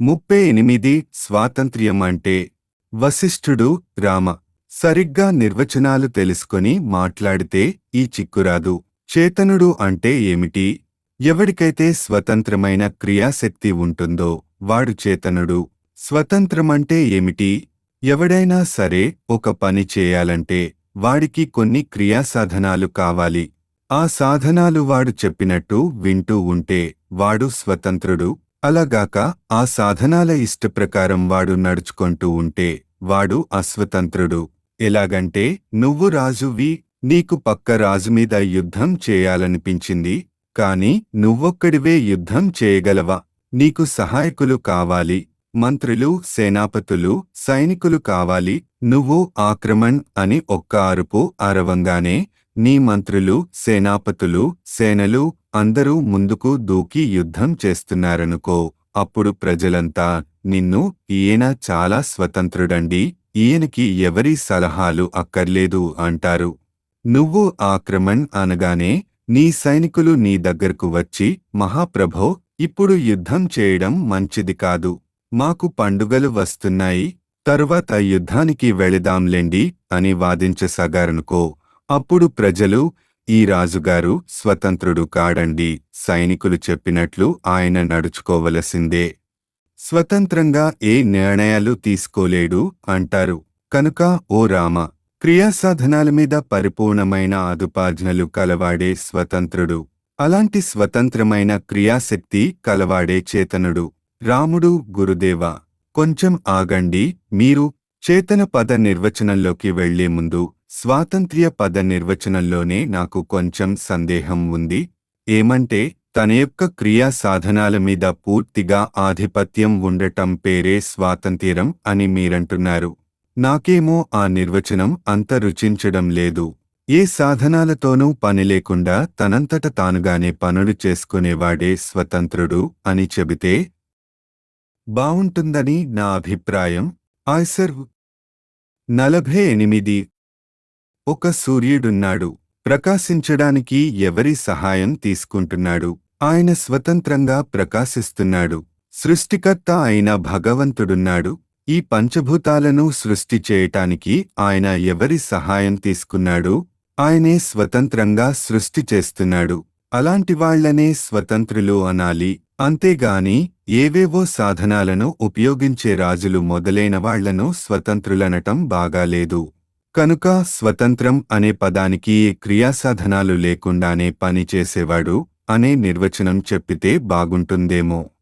ముప్పై ఎనిమిది స్వాతంత్ర్యం అంటే వశిష్ఠుడు రామ సరిగ్గా నిర్వచనాలు తెలుసుకొని మాట్లాడితే ఈ చిక్కురాదు చేతనుడు అంటే ఏమిటి ఎవడికైతే స్వతంత్రమైన క్రియాశక్తి ఉంటుందో వాడు చేతనుడు స్వతంత్రమంటే ఏమిటి ఎవడైనా సరే ఒక పని చేయాలంటే వాడికి కొన్ని క్రియాసాధనాలు కావాలి ఆ సాధనాలు వాడు చెప్పినట్టు వింటూ ఉంటే వాడు స్వతంత్రుడు అలాగాక ఆ సాధనాల ఇష్టప్రకారం వాడు నడుచుకుంటూ ఉంటే వాడు అస్వతంత్రుడు ఎలాగంటే నువ్వు రాజువి నీకు పక్క రాజు మీద యుద్ధం చేయాలనిపించింది కాని నువ్వొక్కడివే యుద్ధం చేయగలవా నీకు సహాయకులు కావాలి మంత్రులు సేనాపతులు సైనికులు కావాలి నువ్వు ఆక్రమణ్ అని ఒక్క అరుపు అరవంగానే నీ మంత్రులు సేనాపతులు సేనలు అందరూ ముందుకు దూకి యుద్ధం చేస్తున్నారనుకో అప్పుడు ప్రజలంతా నిన్ను ఈయన చాలా స్వతంత్రుడండి ఈయనకి ఎవరి సలహాలు అక్కర్లేదు అంటారు నువ్వు ఆక్రమణ్ అనగానే నీ సైనికులు నీ దగ్గరకు వచ్చి మహాప్రభో ఇప్పుడు యుద్ధం చేయడం మంచిది కాదు మాకు పండుగలు వస్తున్నాయి తరువాత యుద్ధానికి వెళదాంలెండి అని వాదించసాగారనుకో అప్పుడు ప్రజలు ఈ రాజుగారు స్వతంత్రుడు కాడండి సైనికులు చెప్పినట్లు ఆయన నడుచుకోవలసిందే స్వతంత్రంగా ఏ నిర్ణయాలు తీసుకోలేడు అంటారు కనుక ఓ రామ క్రియాసాధనాల మీద పరిపూర్ణమైన అదుపాజ్ఞలు కలవాడే స్వతంత్రుడు అలాంటి స్వతంత్రమైన క్రియాశక్తి కలవాడే చేతనుడు రాముడు గురుదేవ కొంచెం ఆగండి మీరు చేతన పద నిర్వచనంలోకి వెళ్లే ముందు స్వాతంత్ర్య పద నిర్వచనంలోనే నాకు కొంచెం సందేహం ఉంది ఏమంటే తన యొక్క క్రియా సాధనాల మీద పూర్తిగా ఆధిపత్యం ఉండటం పేరే స్వాతంత్ర్యం అని మీరంటున్నారు నాకేమో ఆ నిర్వచనం అంత రుచించడం లేదు ఏ సాధనాలతోనూ పని లేకుండా తనంతట తానుగానే పనులు చేసుకునేవాడే స్వతంత్రుడు అని చెబితే బావుంటుందని నా అభిప్రాయం ఆయ్సర్ నలభై ఎనిమిది ఒక సూర్యుడున్నాడు ప్రకాశించడానికి ఎవరి సహాయం తీసుకుంటున్నాడు ఆయన స్వతంత్రంగా ప్రకాశిస్తున్నాడు సృష్టికర్త అయిన భగవంతుడున్నాడు ఈ పంచభూతాలను సృష్టి చేయటానికి ఆయన ఎవరి సహాయం తీసుకున్నాడు ఆయనే స్వతంత్రంగా సృష్టి చేస్తున్నాడు అలాంటి వాళ్లనే స్వతంత్రులు అనాలి అంతేగాని ఏవేవో సాధనాలను ఉపయోగించే రాజులు మొదలైన వాళ్లను స్వతంత్రులనటం బాగాలేదు కనుక స్వతంత్రం అనే పదానికి క్రియాసాధనాలు లేకుండానే పని చేసేవాడు అనే నిర్వచనం చెప్పితే బాగుంటుందేమో